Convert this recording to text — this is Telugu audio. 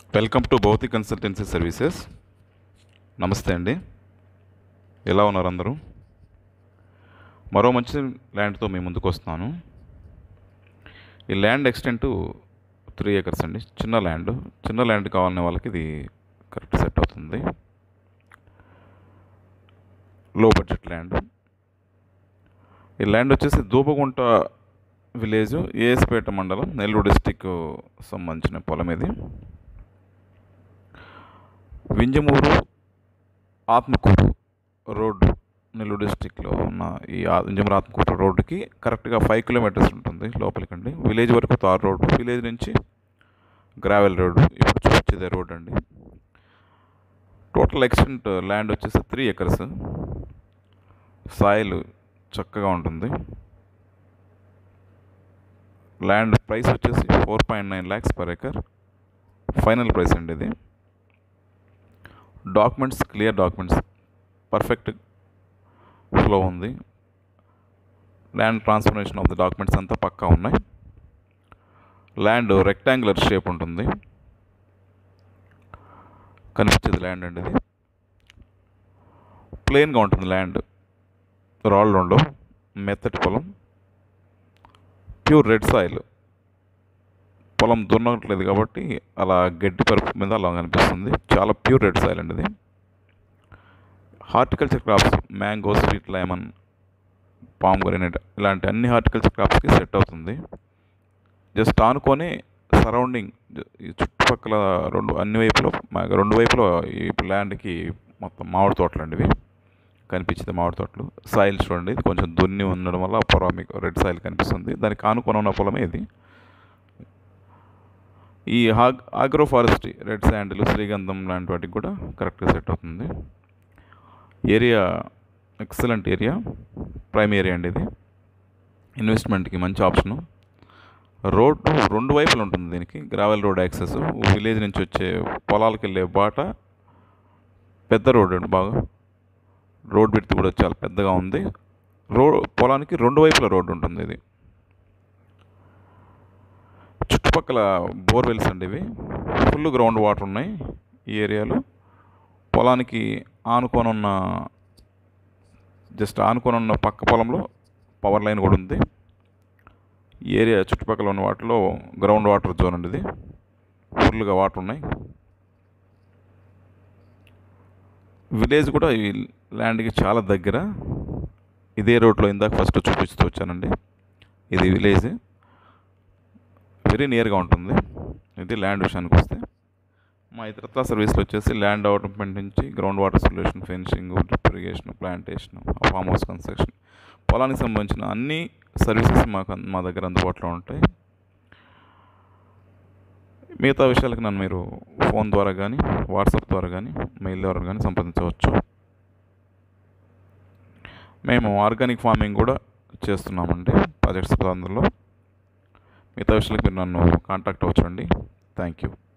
welcome to Bhautik consultancy services నమస్తే అండి ఎలా ఉన్నారు అందరూ మరో మంచి ల్యాండ్తో మీ ముందుకు వస్తున్నాను ఈ ల్యాండ్ ఎక్స్టెంట్ త్రీ ఏకర్స్ అండి చిన్న ల్యాండ్ చిన్న ల్యాండ్ కావాలనే వాళ్ళకి ఇది కరెక్ట్ సెట్ అవుతుంది లో బడ్జెట్ ల్యాండ్ ఈ ల్యాండ్ వచ్చేసి దూపగుంట విలేజ్ ఏఎస్పేట మండలం నెల్లూరు డిస్టిక్ సంబంధించిన పొలం ఇది వింజమూరు ఆత్మకూరు రోడ్డు నెల్లూరు డిస్టిక్లో ఉన్న ఈ ఆ- వింజమూరు ఆత్మకూరు రోడ్డుకి కరెక్ట్గా ఫైవ్ కిలోమీటర్స్ ఉంటుంది లోపలికండి విలేజ్ వరకు తార్ రోడ్డు విలేజ్ నుంచి గ్రావెల్ రోడ్డు ఇప్పుడు చూపించేదే రోడ్ అండి టోటల్ ఎక్స్టెంట్ ల్యాండ్ వచ్చేసి త్రీ ఎకర్స్ సాయిల్ చక్కగా ఉంటుంది ల్యాండ్ ప్రైస్ వచ్చేసి four point nine lakhs per acre final price అండి ఇది documents clear documents perfect flow ఉంది land transformation of the documents అంతా పక్కా ఉన్నాయి ల్యాండ్ రెక్టాంగులర్ షేప్ ఉంటుంది కనిపించేది ల్యాండ్ అండి ఇది ప్లెయిన్గా ఉంటుంది ల్యాండ్ రాళ్ళు ఉండవు మెత్తటి పొలం ప్యూర్ రెడ్ సాయిల్ పొలం దున్నట్లేదు కాబట్టి అలా గడ్డి పరుపు మీద అలా కనిపిస్తుంది చాలా ప్యూర్ రెడ్ సాయిల్ అండి ఇది horticulture crops mango sweet lemon pomegranate ఇలాంటి అన్ని హార్టికల్చర్ క్రాప్స్కి సెట్ అవుతుంది జస్ట్ ఆనుకొని సరౌండింగ్ ఈ చుట్టుపక్కల రెండు అన్ని వైపులో మా- రెండు వైపులో ఈ ల్యాండ్కి మొత్తం మామిడి తోటలు అండి ఇవి కనిపించింది మామిడి తోటలు సాయిల్ చూడండి ఇది కొంచెం దున్ని ఉండడం వల్ల పొర మీకు రెడ్ సాయిల్ కనిపిస్తుంది దానికి ఆనుకొని ఉన్న పొలమే ఇది ఈ హాగ్ ఆగ్రో ఫారెస్ట్రీ రెడ్ శాండిల్ శ్రీగంధం లాంటి వాటికి కూడా కరెక్ట్గా సెట్ అవుతుంది area excellent area prime area అండి ఇది ఇన్వెస్ట్మెంట్కి మంచి ఆప్షను రోడ్డు రెండు వైపులు ఉంటుంది దీనికి గ్రావెల్ రోడ్ యాక్సెస్ విలేజ్ నుంచి వచ్చే పొలాలకు వెళ్ళే బాట పెద్ద రోడ్ అండి బాగా రోడ్ విడ్త్ కూడా చాలా పెద్దగా ఉంది రో పొలానికి రెండు వైపుల రోడ్డు ఉంటుంది ఇది చుట్టుపక్కల బోర్వెల్స్ అండి ఇవి ఫుల్ గ్రౌండ్ వాటర్ ఉన్నాయి ఈ ఏరియాలో పొలానికి ఆనుకొని ఉన్న జస్ట్ ఆనుకొని ఉన్న పక్క పొలంలో పవర్ లైన్ కూడా ఉంది ఈ ఏరియా చుట్టుపక్కల ఉన్న వాటిలో గ్రౌండ్ వాటర్ జోన్ అండి ఇది ఫుల్గా వాటర్ ఉన్నాయి విలేజ్ కూడా ఈ ల్యాండ్కి చాలా దగ్గర ఇదే రోడ్లో ఇందాక ఫస్ట్ చూపిస్తూ వచ్చానండి ఇది విలేజ్ వెరీ నియర్గా ఉంటుంది ఇది ల్యాండ్ విషయానికి వస్తే మా ఇతరత్వ సర్వీస్లో వచ్చేసి ల్యాండ్ డెవలప్మెంట్ నుంచి ground water solution fencing drip irrigation plantation farm house construction పొలానికి సంబంధించిన అన్ని సర్వీసెస్ మాకు అన్- మా దగ్గర అందుబాటులో ఉంటాయి మిగతా విషయాలకు నన్ను మీరు ఫోన్ ద్వారా కానీ వాట్సాప్ ద్వారా కానీ మెయిల్ ద్వారా కానీ సంప్రదించవచ్చు మేము ఆర్గానిక్ ఫార్మింగ్ కూడా చేస్తున్నామండి ప్రాజెక్ట్స్ అందులో మిగతా విషయాలకు మీరు నన్ను కాంటాక్ట్ అవ్వచ్చండి థ్యాంక్ యూ